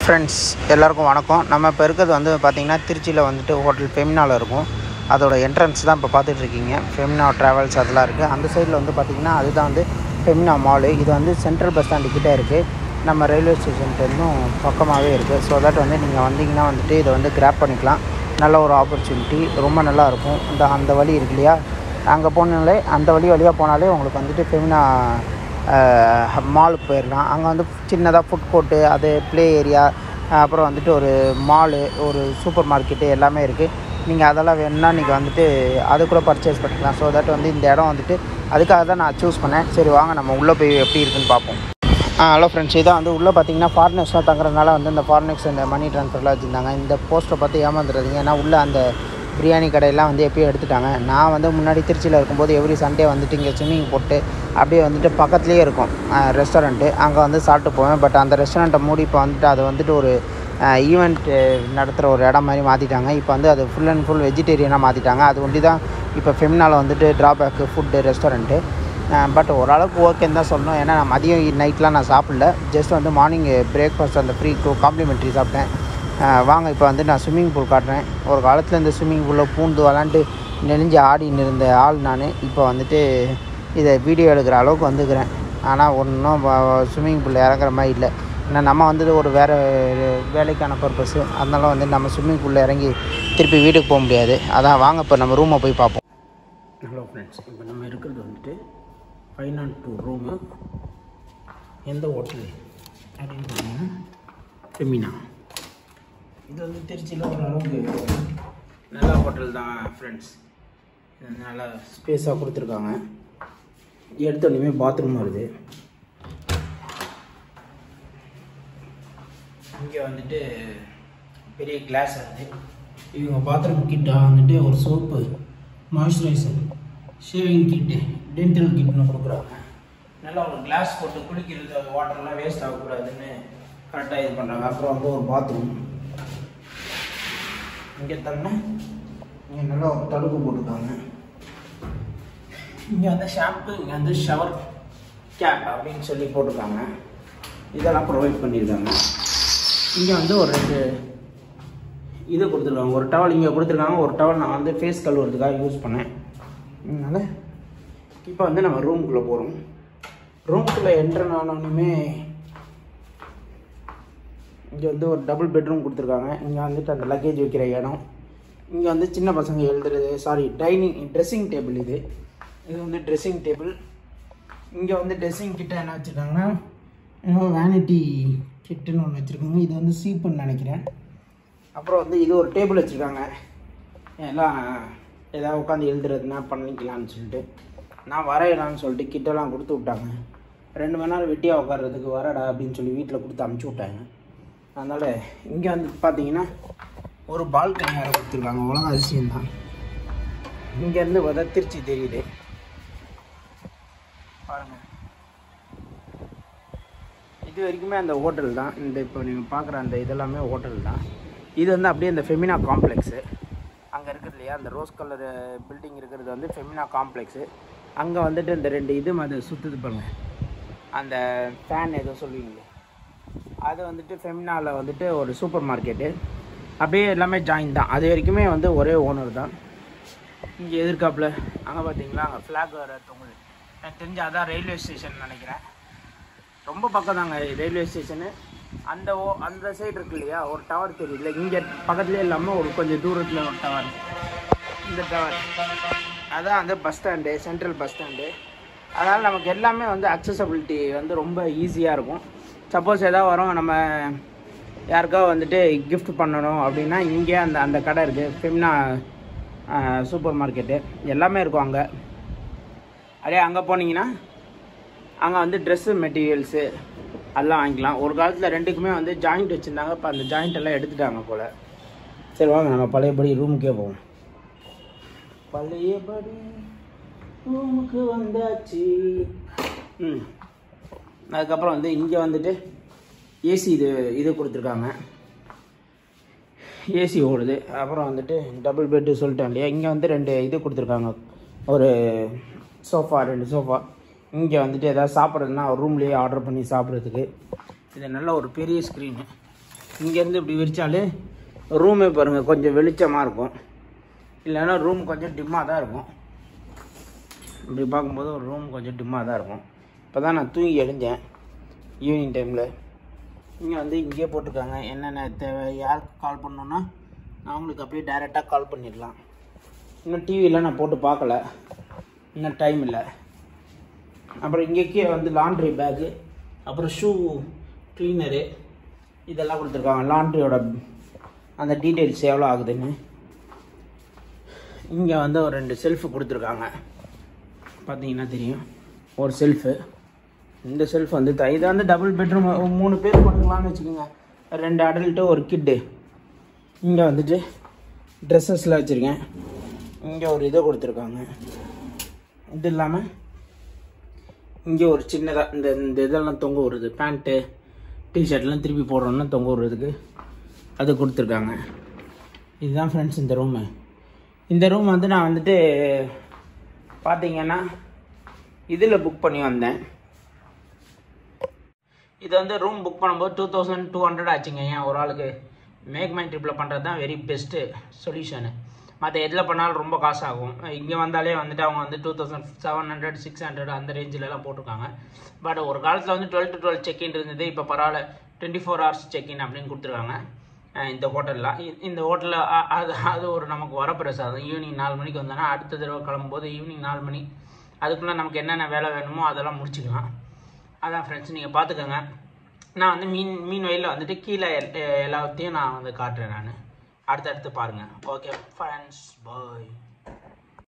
friends எல்லாருக்கும் வணக்கம் நம்ம இப்போ இருக்கிறது வந்து பார்த்திங்கன்னா திருச்சியில் வந்துட்டு ஹோட்டல் ஃபெமினாவில் இருக்கும் அதோட என்ட்ரன்ஸ் தான் இப்போ பார்த்துட்டு இருக்கீங்க ஃபெமினா ட்ராவல்ஸ் அதெல்லாம் இருக்குது அந்த சைடில் வந்து பார்த்திங்கன்னா அதுதான் வந்து ஃபெமினா மாலு இது வந்து சென்ட்ரல் பஸ் ஸ்டாண்டு கிட்டே இருக்குது நம்ம ரயில்வே ஸ்டேஷன்ட்டேருந்தும் பக்கமாகவே இருக்குது ஸோ தட் வந்து நீங்கள் வந்தீங்கன்னா வந்துட்டு இதை வந்து கிராப் பண்ணிக்கலாம் நல்ல ஒரு ஆப்பர்ச்சுனிட்டி ரொம்ப நல்லா இருக்கும் இந்த அந்த வழி இருக்கு இல்லையா அங்கே போனாலே அந்த வழி வழியாக போனாலே உங்களுக்கு வந்துட்டு ஃபெமினா மாலுக்கு போயிடலாம் அங்கே வந்து சின்னதாக ஃபுட் கோர்ட்டு அது ப்ளே ஏரியா அப்புறம் வந்துட்டு ஒரு மாலு ஒரு சூப்பர் மார்க்கெட்டு எல்லாமே இருக்குது நீங்கள் அதெல்லாம் வேணும்னா நீங்கள் வந்துட்டு அது கூட பர்ச்சேஸ் பண்ணிக்கலாம் ஸோ தட் வந்து இந்த இடம் வந்துட்டு அதுக்காக தான் நான் சூஸ் பண்ணேன் சரி வாங்க நம்ம உள்ளே போய் எப்படி இருக்குன்னு பார்ப்போம் ஆ ஹலோ ஃப்ரெண்ட்ஸ் இதான் வந்து உள்ளே பார்த்தீங்கன்னா ஃபாரினர்ஸ்லாம் தங்குறதுனால வந்து இந்த ஃபாரினர்ஸ் இந்த மணி ட்ரான்ஸ்ஃபர்லாம் வச்சுருந்தாங்க இந்த போஸ்ட்டை பார்த்து ஏமாந்துடாதீங்க ஏன்னா உள்ளே அந்த பிரியாணி கடையெல்லாம் வந்து எப்பயும் எடுத்துட்டாங்க நான் வந்து முன்னாடி திருச்சியில் இருக்கும்போது எவ்ரி சண்டே வந்துட்டு இங்கே ஸ்விம்மிங் போட்டு அப்படியே வந்துட்டு பக்கத்துலேயே இருக்கும் ரெஸ்டாரண்ட்டு அங்கே வந்து சாப்பிட்டு போவேன் பட் அந்த ரெஸ்டாரண்ட்டை மூடி இப்போ வந்துட்டு அது வந்துட்டு ஒரு ஈவெண்ட் நடத்துகிற ஒரு இடம் மாதிரி மாற்றிட்டாங்க இப்போ வந்து அது ஃபுல் அண்ட் ஃபுல் வெஜிடேரியனாக மாற்றிட்டாங்க அது ஒண்டி தான் இப்போ ஃபெமினாவில் வந்துட்டு ட்ராபேக்கு ஃபுட்டு ரெஸ்டாரண்ட்டு பட் ஓரளவுக்கு ஓகேன்னு தான் சொல்லணும் ஏன்னா நான் மதியம் நைட்லாம் நான் சாப்பிடல ஜஸ்ட் வந்து மார்னிங் பிரேக்ஃபாஸ்ட் அந்த ஃப்ரீ காம்ப்ளிமெண்ட்ரி சாப்பிட்டேன் அஹ் வாங்க இப்போ வந்து நான் ஸ்விம்மிங் பூல் காட்டுறேன் ஒரு காலத்தில் இந்த ஸ்விம்மிங் பூலில் பூந்து விளாண்டு நெளிஞ்சு ஆடின்னு இருந்த ஆள் நான் இப்போ வந்துட்டு இதை வீடியோ எடுக்கிற அளவுக்கு வந்துக்கிறேன் ஆனால் ஒன்றும் ஸ்விம்மிங் பூலில் இறங்குற மாதிரி இல்லை ஏன்னா நம்ம வந்துட்டு ஒரு வேறு வேலைக்கான பர்பஸ்ஸு அதனால வந்து நம்ம ஸ்விம்மிங் பூலில் இறங்கி திருப்பி வீட்டுக்கு போக முடியாது அதான் வாங்க இப்போ நம்ம ரூமை போய் பார்ப்போம் ஹலோ ஃப்ரெண்ட்ஸ் இப்போ நம்ம இருக்கிறது வந்துட்டு ஃபைவ் நாட் டூ ரூமு எந்த ஹோட்டல் அப்படின்னு பார்த்தீங்கன்னா ஃபெமினா இது வந்து திருச்சியில் ஓரளவுக்கு நல்ல ஹோட்டல் தான் ஃப்ரெண்ட்ஸ் நல்லா ஸ்பேஸாக கொடுத்துருக்காங்க எடுத்தோடனே பாத்ரூம் வருது இங்கே வந்துட்டு பெரிய கிளாஸ் வருது இவங்க பாத்ரூம் கிட்டாக வந்துட்டு ஒரு soap moisturiser shaving kit dental கிட்னு கொடுக்குறாங்க நல்லா ஒரு கிளாஸ் போட்டு குளிக்கிறது அது வாட்டர்லாம் வேஸ்ட் ஆகக்கூடாதுன்னு கரெக்டாக இது பண்ணுறாங்க அப்புறம் வந்து ஒரு பாத்ரூம் இங்கே தண்ணி இங்கே நல்லா ஒரு தடுப்பு போட்டிருக்காங்க இங்கே வந்து ஷாம்பு இங்கே வந்து ஷவர் கேப் அப்படின்னு சொல்லி போட்டிருக்காங்க இதெல்லாம் ப்ரொவைட் பண்ணியிருக்காங்க இங்கே வந்து ஒரு ரெண்டு இது கொடுத்துருக்காங்க ஒரு டவல் இங்கே கொடுத்துருக்காங்க ஒரு டவல் நான் வந்து ஃபேஸ் கழுவுறதுக்காக யூஸ் பண்ணேன் அதனால் இப்போ வந்து நம்ம ரூம்குள்ளே போகிறோம் ரூம்குள்ளே என்ட்ரன் ஆனோடனே இங்கே வந்து ஒரு டபுள் பெட்ரூம் கொடுத்துருக்காங்க இங்கே வந்துட்டு அந்த லக்கேஜ் வைக்கிற இடம் இங்கே வந்து சின்ன பசங்க எழுதுறது சாரி டைனிங் ட்ரெஸ்ஸிங் டேபிள் இது இது வந்து ட்ரெஸ்ஸிங் டேபிள் இங்கே வந்து ட்ரெஸ்ஸிங் கிட்ட என்ன வச்சுருக்காங்கன்னா என்னவோ வேனிட்டி கிட்டுன்னு ஒன்று வச்சுருக்காங்க இது வந்து சீப்புன்னு நினைக்கிறேன் அப்புறம் வந்து இது ஒரு டேபிள் வச்சுருக்காங்க எல்லாம் ஏதாவது உட்காந்து எழுதுறதுனா பண்ணிக்கலாம்னு சொல்லிட்டு நான் வரையலான்னு சொல்லிட்டு கிட்டெல்லாம் கொடுத்து விட்டாங்க ரெண்டு மணி நேரம் வெட்டியாக உட்கார்றதுக்கு வரடா அப்படின்னு சொல்லி வீட்டில் கொடுத்து அமுச்சு விட்டாங்க அதனால் இங்கே வந்து பார்த்தீங்கன்னா ஒரு பால்கனி வேறு கொடுத்துருக்காங்க உலக அதிசயம் தான் இங்கேருந்து பார்த்தா திருச்சி தெரியுது பாருங்கள் இது வரைக்குமே அந்த ஹோட்டல் தான் இந்த இப்போ நீங்கள் பார்க்குற அந்த இதெல்லாமே ஹோட்டல் தான் இது வந்து அப்படியே இந்த ஃபெமினா காம்ப்ளெக்ஸு அங்கே இருக்குது இல்லையா அந்த ரோஸ் கலர் பில்டிங் இருக்கிறது வந்து ஃபெமினா காம்ப்ளெக்ஸு அங்கே வந்துட்டு இந்த ரெண்டு இது அது சுற்றுது பாருங்க அந்த ஃபேன் ஏதோ சொல்லுவீங்களே அது வந்துட்டு ஃபெமினாவில் வந்துட்டு ஒரு சூப்பர் மார்க்கெட்டு அப்படியே எல்லாமே ஜாயின் தான் அது வரைக்குமே வந்து ஒரே ஓனர் தான் இங்கே எதிர்க்காப்புல அங்கே பார்த்தீங்களா அங்கே ஃப்ளாக் வேறு தொங்குது எனக்கு தெரிஞ்சு அதான் ரயில்வே ஸ்டேஷன் நினைக்கிறேன் ரொம்ப பக்கம் தாங்க ரயில்வே ஸ்டேஷனு அந்த ஓ அந்த சைடு இருக்கு இல்லையா ஒரு டவர் தெரியல இங்கே பக்கத்துலேயே இல்லாமல் ஒரு கொஞ்சம் தூரத்தில் ஒரு டவர் இந்த டவர் அதான் வந்து bus stand central bus stand அதனால் நமக்கு எல்லாமே வந்து அக்சசபிலிட்டி வந்து ரொம்ப ஈஸியாக இருக்கும் சப்போஸ் ஏதாவது வரும் நம்ம யாருக்கா வந்துட்டு கிஃப்ட் பண்ணணும் அப்படின்னா இங்கே அந்த அந்த கடை இருக்குது ஃபெமினா சூப்பர் மார்க்கெட்டு எல்லாமே இருக்கும் அங்கே அதே அங்கே போனீங்கன்னா அங்கே வந்து ட்ரெஸ்ஸு மெட்டீரியல்ஸு அதெல்லாம் வாங்கிக்கலாம் ஒரு காலத்தில் ரெண்டுக்குமே வந்து ஜாயிண்ட் வச்சுருந்தாங்க இப்போ அந்த ஜாயிண்ட் எல்லாம் எடுத்துட்டாங்க போல் சரி வாங்க நம்ம பழையபடி ரூமுக்கே போவோம் பழையபடி ரூமுக்கு வந்தாச்சு ம் அதுக்கப்புறம் வந்து இங்கே வந்துட்டு ஏசி இது இது கொடுத்துருக்காங்க ஏசி ஓடுது அப்புறம் வந்துட்டு டபுள் பெட்டு சொல்லிட்டேன் இல்லையா இங்கே வந்து ரெண்டு இது கொடுத்துருக்காங்க ஒரு சோஃபா ரெண்டு சோஃபா இங்கே வந்துட்டு எதாவது சாப்பிட்றதுனா ரூம்லேயே ஆர்டர் பண்ணி சாப்பிட்றதுக்கு இது நல்ல ஒரு பெரிய ஸ்க்ரீனு இங்கேருந்து இப்படி விரிச்சாலே ரூமே பாருங்கள் கொஞ்சம் வெளிச்சமாக இருக்கும் இல்லைன்னா ரூம் கொஞ்சம் டிம்மாக தான் இருக்கும் இப்படி பார்க்கும்போது ஒரு ரூம் கொஞ்சம் டிம்மாக தான் இருக்கும் இப்போ தான் நான் தூங்கி எழுந்தேன் ஈவினிங் டைமில் இங்கே வந்து இங்கேயே போட்டிருக்காங்க என்னென்ன தேவை யாருக்கு கால் பண்ணணுன்னா அவங்களுக்கு அப்படியே டைரெக்டாக கால் பண்ணிடலாம் இன்னும் டிவியில் நான் போட்டு பார்க்கல இன்னும் டைம் இல்லை அப்புறம் இங்கே கீழே வந்து லாண்ட்ரி பேக்கு அப்புறம் ஷூ க்ளீனரு இதெல்லாம் கொடுத்துருக்காங்க லாண்ட்ரியோட அந்த டீட்டெயில்ஸ் எவ்வளோ ஆகுதுன்னு இங்கே வந்து ஒரு ரெண்டு செல்ஃபு கொடுத்துருக்காங்க பார்த்தீங்கன்னா தெரியும் ஒரு செல்ஃபு இந்த செல்ஃப் வந்து த- இது வந்து டபுள் பெட்ரூம் மூணு பேர் போட்டுக்கலாம்னு வச்சுக்கோங்க ரெண்டு அடல்ட்டு ஒரு கிட்டு இங்கே வந்துட்டு ட்ரெஸ்ஸஸ்லாம் வச்சுருக்கேன் இங்கே ஒரு இதை கொடுத்துருக்காங்க இது இல்லாமல் இங்கே ஒரு சின்னதாக இந்த இந்த இதெல்லாம் தொங்க விடுறது பேண்ட்டு டிஷர்ட்லாம் திருப்பி போடுறோன்னா தொங்க விடுறதுக்கு அது கொடுத்துருக்காங்க இதுதான் ஃப்ரெண்ட்ஸ் இந்த ரூமு இந்த ரூம் வந்து நான் வந்துட்டு பார்த்தீங்கன்னா இதில் புக் பண்ணி வந்தேன் இது வந்து ரூம் புக் பண்ணும்போது டூ தௌசண்ட் டூ ஹண்ட்ரட் ஆச்சுங்க ஏன் ஒரு ஆளுக்கு மேக் மை ட்ரிப்பில் பண்ணுறது தான் வெரி பெஸ்ட்டு சொல்யூஷனு மற்ற எதில் பண்ணாலும் ரொம்ப காசு ஆகும் இங்கே வந்தாலே வந்துட்டு அவங்க வந்து two thousand seven hundred six hundred அந்த ரேஞ்சிலலாம் போட்டிருக்காங்க பட் ஒரு காலத்தில் வந்து டுவெல் டு டுவெல் செக்இன் இருந்தது இப்போ பரவாயில்ல டுவெண்ட்டி ஃபோர் ஹவர்ஸ் செக்இன் அப்படின்னு கொடுத்துருக்காங்க அஹ் இந்த ஹோட்டலில் இந்த ஹோட்டலில் அது அது ஒரு நமக்கு வரப்பிரசாதம் ஈவினிங் நாலு மணிக்கு வந்தோன்னா அடுத்த தடவை கிளம்பும்போது ஈவினிங் நாலு மணி அதுக்குள்ளே நமக்கு என்னென்ன வேலை வேணுமோ அதெல்லாம் முடிச்சுக்கலாம் அதான் ஃப்ரெண்ட்ஸ் நீங்கள் பார்த்துக்கோங்க நான் வந்து மீன் மீன் வயலில் வந்துட்டு கீழே எல்- எல்லாத்தையும் நான் வந்து காட்டுறேன் நான் அடுத்தடுத்து பாருங்கள் ஓகே ஃப்ரெண்ட்ஸ் பாய்